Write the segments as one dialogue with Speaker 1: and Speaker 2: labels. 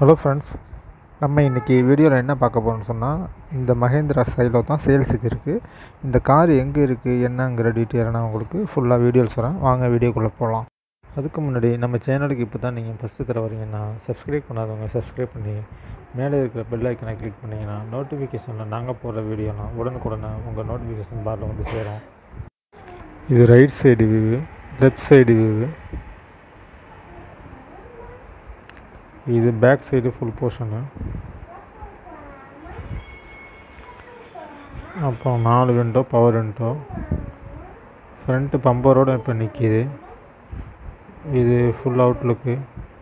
Speaker 1: hello friends நம்ம இன்றைக்கி வீடியோவில் என்ன பார்க்க போகிறோம்னு சொன்னால் இந்த மகேந்திரா சைலோ தான் சேல்ஸுக்கு இருக்குது இந்த கார் எங்கே இருக்குது என்னங்கிற டீட்டெயில் நான் உங்களுக்கு ஃபுல்லாக வீடியோஸ் வரேன் வாங்க வீடியோக்குள்ளே போகலாம் அதுக்கு முன்னாடி நம்ம சேனலுக்கு இப்போ தான் நீங்கள் ஃபஸ்ட்டு தர வரீங்கன்னா சப்ஸ்கிரைப் பண்ணாதவங்க சப்ஸ்கிரைப் பண்ணி மேலே இருக்கிற பெல் ஐக்கனை கிளிக் பண்ணிங்கன்னா நோட்டிஃபிகேஷனில் நாங்கள் போடுற வீடியோலாம் உடனுக்குடனே உங்கள் நோட்டிஃபிகேஷன் பாரில் வந்து சேரும் இது right side view left side view இது பேக் சைடு ஃபுல் போர்ஷனு அப்புறம் நாலு விண்டோ பவர் விண்டோ ஃப்ரண்ட்டு பம்பரோடு இப்போ நிற்கிது இது ஃபுல் அவுட்லுக்கு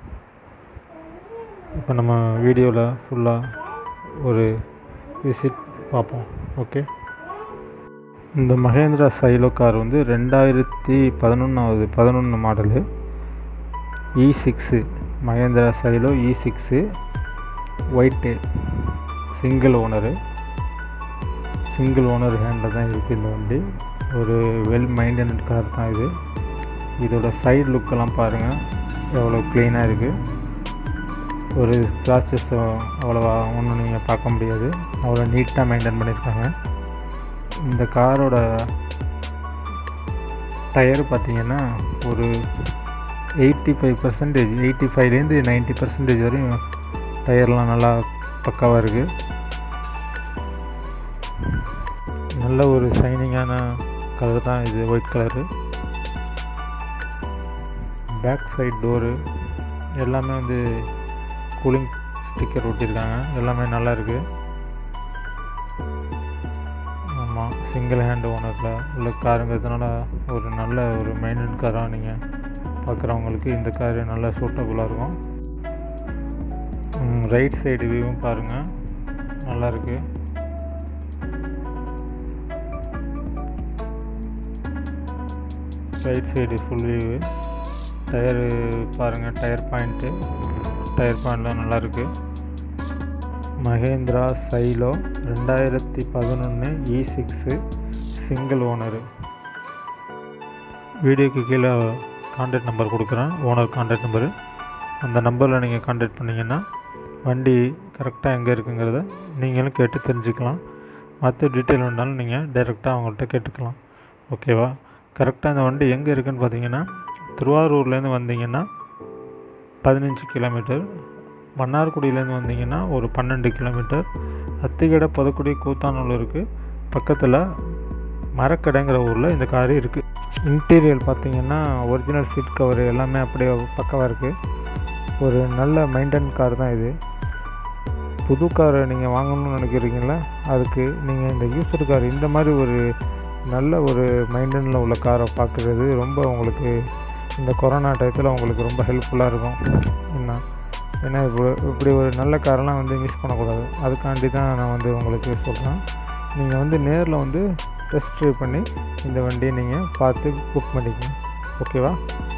Speaker 1: இப்போ நம்ம வீடியோவில் ஃபுல்லாக ஒரு விசிட் பார்ப்போம் ஓகே இந்த மகேந்திரா சைலோ கார் வந்து ரெண்டாயிரத்தி பதினொன்றாவது பதினொன்று model E six Mahindra Xylo E six white single owner single owner handle தான் இருக்குது இந்த வண்டி ஒரு வெல் மெயின்டெனட் கார் தான் இது இதோட சைடு லுக்கெல்லாம் பாருங்கள் எவ்வளோ க்ளீனாக இருக்குது ஒரு ஸ்க்ராச்சஸ் அவ்வளோவா ஒன்றும் நீங்கள் பார்க்க முடியாது அவ்வளோ நீட்டாக மெயின்டைன் பண்ணியிருக்காங்க இந்த காரோட டயர் பார்த்திங்கன்னா ஒரு எயிட்டி ஃபைவ் பர்சன்டேஜ் எயிட்டி ஃபைவ்லேருந்து நைன்ட்டி பர்சன்டேஜ் வரையும் டயர்லாம் நல்லா பக்காவாக இருக்குது நல்ல ஒரு ஷைனிங்கான கலர் தான் இது white colour back side door எல்லாமே வந்து கூலிங் ஸ்டிக்கர் ஒட்டியிருக்காங்க எல்லாமே நல்லா இருக்குது ஆமாம் சிங்கிள் ஹேண்ட் ஓனரில் உள்ள காருங்கிறதுனால ஒரு நல்ல ஒரு மெயின்டென் காராக நீங்கள் பார்க்குறவங்களுக்கு இந்த கார் நல்லா சூட்டபுளாக இருக்கும் ரைட் சைடு வியூவும் பாருங்கள் நல்லாயிருக்கு right side full view tyre பாருங்கள் டயர் பாயிண்ட்டு டயர் பாயிண்ட்லாம் நல்லாயிருக்கு மகேந்திரா சைலோ ரெண்டாயிரத்தி பதினொன்று இ சிக்ஸு சிங்கிள் ஓனரு வீடியோக்கு கீழே கான்டாக்ட் நம்பர் கொடுக்குறேன் ஓனர் கான்டாக்ட் நம்பரு அந்த நம்பரில் நீங்கள் கான்டாக்ட் பண்ணிங்கன்னா வண்டி கரெக்டாக எங்கே இருக்குங்கிறத நீங்களும் கேட்டு தெரிஞ்சுக்கலாம் மற்ற டீட்டெயில் வேணாலும் நீங்கள் டைரெக்டாக அவங்கள்ட்ட கேட்டுக்கலாம் ஓகேவா கரெக்டாக இந்த வண்டி எங்கே இருக்குதுன்னு பார்த்தீங்கன்னா திருவாரூர்லேருந்து வந்தீங்கன்னா பதினஞ்சு கிலோமீட்டர் மன்னார்குடியிலேருந்து வந்தீங்கன்னா ஒரு பன்னெண்டு கிலோமீட்டர் அத்திக்கடை புதக்குடி கூத்தானூருக்கு பக்கத்தில் மரக்கடைங்கிற ஊரில் இந்த காரு இருக்குது இன்டீரியர் பார்த்தீங்கன்னா ஒரிஜினல் சீட் கவர் எல்லாமே அப்படியே பக்கவாக இருக்குது ஒரு நல்ல மெயின்டைன் கார் தான் இது புது காரை நீங்கள் வாங்கணும்னு நினைக்கிறீங்களா அதுக்கு நீங்கள் இந்த யூஸ்டு கார் இந்த மாதிரி ஒரு நல்ல ஒரு மெயின்டெனில் உள்ள காரை பார்க்குறது ரொம்ப உங்களுக்கு இந்த கொரோனா டயத்தில் உங்களுக்கு ரொம்ப ஹெல்ப்ஃபுல்லாக இருக்கும் என்ன ஏன்னா இப்போ இப்படி ஒரு நல்ல காரெல்லாம் வந்து மிஸ் பண்ணக்கூடாது அதுக்காண்டி தான் நான் வந்து உங்களுக்கு சொல்கிறேன் நீங்கள் வந்து நேரில் வந்து டெஸ்ட் ட்ரைவ் பண்ணி இந்த வண்டியை நீங்கள் பார்த்து புக் பண்ணிக்கணும் ஓகேவா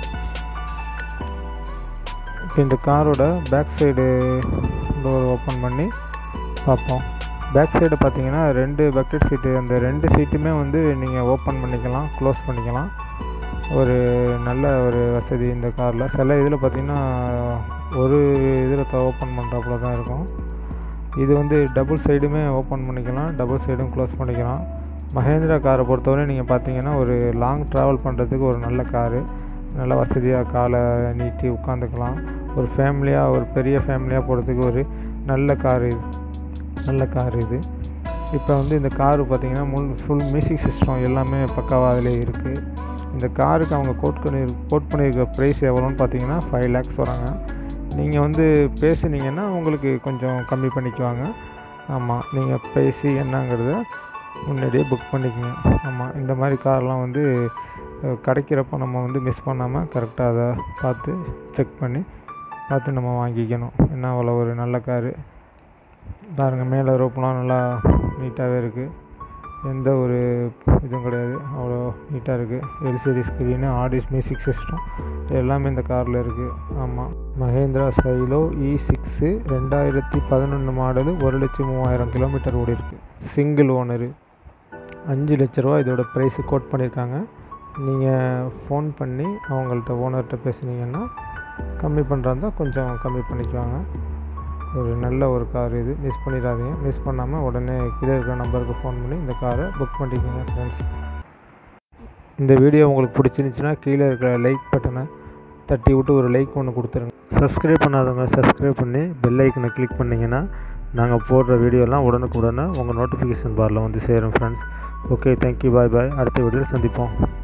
Speaker 1: இப்போ இந்த காரோட பேக் சைடு டோர் ஓப்பன் பண்ணி பார்ப்போம் பேக் சைடு பார்த்தீங்கன்னா ரெண்டு பக்கெட் சீட்டு அந்த ரெண்டு சீட்டுமே வந்து நீங்கள் ஓப்பன் பண்ணிக்கலாம் க்ளோஸ் பண்ணிக்கலாம் ஒரு நல்ல ஒரு வசதி இந்த காரில் சில இதில் பார்த்திங்கன்னா ஒரு இதில் ஓப்பன் பண்ணுறாப்புல தான் இருக்கும் இது வந்து டபுள் சைடுமே ஓப்பன் பண்ணிக்கலாம் டபுள் சைடும் க்ளோஸ் பண்ணிக்கலாம் மகேந்திரா காரை பொறுத்தவரை நீங்கள் பார்த்தீங்கன்னா ஒரு லாங் ட்ராவல் பண்ணுறதுக்கு ஒரு நல்ல காரு நல்ல வசதியாக காலை நீட்டி உட்காந்துக்கலாம் ஒரு ஃபேமிலியாக ஒரு பெரிய ஃபேமிலியாக போகிறதுக்கு ஒரு நல்ல காரு இது நல்ல கார் இது இப்போ வந்து இந்த காரு பார்த்திங்கன்னா முல் ஃபுல் மியூசிக் சிஸ்டம் எல்லாமே பக்காவாக அதிலே இருக்குது இந்த காருக்கு அவங்க கோட் பண்ணி கோட் பண்ணியிருக்கிற ப்ரைஸ் எவ்வளோன்னு பார்த்தீங்கன்னா ஃபைவ் லேக்ஸ் வராங்க நீங்கள் வந்து பேசுனீங்கன்னா உங்களுக்கு கொஞ்சம் கம்மி பண்ணிக்குவாங்க ஆமாம் நீங்கள் பேசி என்னங்கிறத முன்னாடியே புக் பண்ணிக்கோங்க ஆமாம் இந்த மாதிரி கார்லாம் வந்து கிடைக்கிறப்ப நம்ம வந்து மிஸ் பண்ணாமல் கரெக்டாக அதை பார்த்து செக் பண்ணி பார்த்து நம்ம வாங்கிக்கணும் என்ன அவ்வளோ ஒரு நல்ல காரு பாருங்கள் மேலே ரோப்லாம் நல்லா நீட்டாகவே இருக்குது எந்த ஒரு இதுவும் கிடையாது அவ்வளோ நீட்டாக இருக்குது எல்சிடி ஸ்க்ரீனு ஆடிஸ் மியூசிக் சிஸ்டம் எல்லாமே இந்த காரில் இருக்குது ஆமாம் மகேந்திரா சைலோ இ சிக்ஸு ரெண்டாயிரத்தி பதினொன்று மாடலு ஒரு லட்சம் மூவாயிரம் கிலோமீட்டர் ஓடி இருக்குது சிங்கிள் ஓனரு அஞ்சு லட்ச ரூபா இதோட ப்ரைஸு கோட் பண்ணியிருக்காங்க நீங்கள் ஃபோன் பண்ணி அவங்கள்ட்ட ஓனர்கிட்ட பேசுனீங்கன்னா கம்மி பண்ணுறாந்தா கொஞ்சம் கம்மி பண்ணிக்குவாங்க ஒரு நல்ல ஒரு கார் இது மிஸ் பண்ணிடாதீங்க மிஸ் பண்ணாமல் உடனே கீழே இருக்கிற நம்பருக்கு ஃபோன் பண்ணி இந்த காரை புக் பண்ணிக்கோங்க ஃப்ரெண்ட்ஸ் இந்த வீடியோ உங்களுக்கு பிடிச்சிருந்துச்சுன்னா கீழே இருக்கிற லைக் பட்டனை தட்டி விட்டு ஒரு லைக் ஒன்று கொடுத்துருங்க சப்ஸ்கிரைப் பண்ணாதவங்க சப்ஸ்கிரைப் பண்ணி பெல் ஐக்கனை கிளிக் பண்ணிங்கன்னா நாங்கள் போடுற வீடியோலாம் உடனுக்குடனே உங்கள் நோட்டிஃபிகேஷன் பாரில் வந்து சேரும் friends okay thank you bye bye அடுத்த வீடியோவில் சந்திப்போம்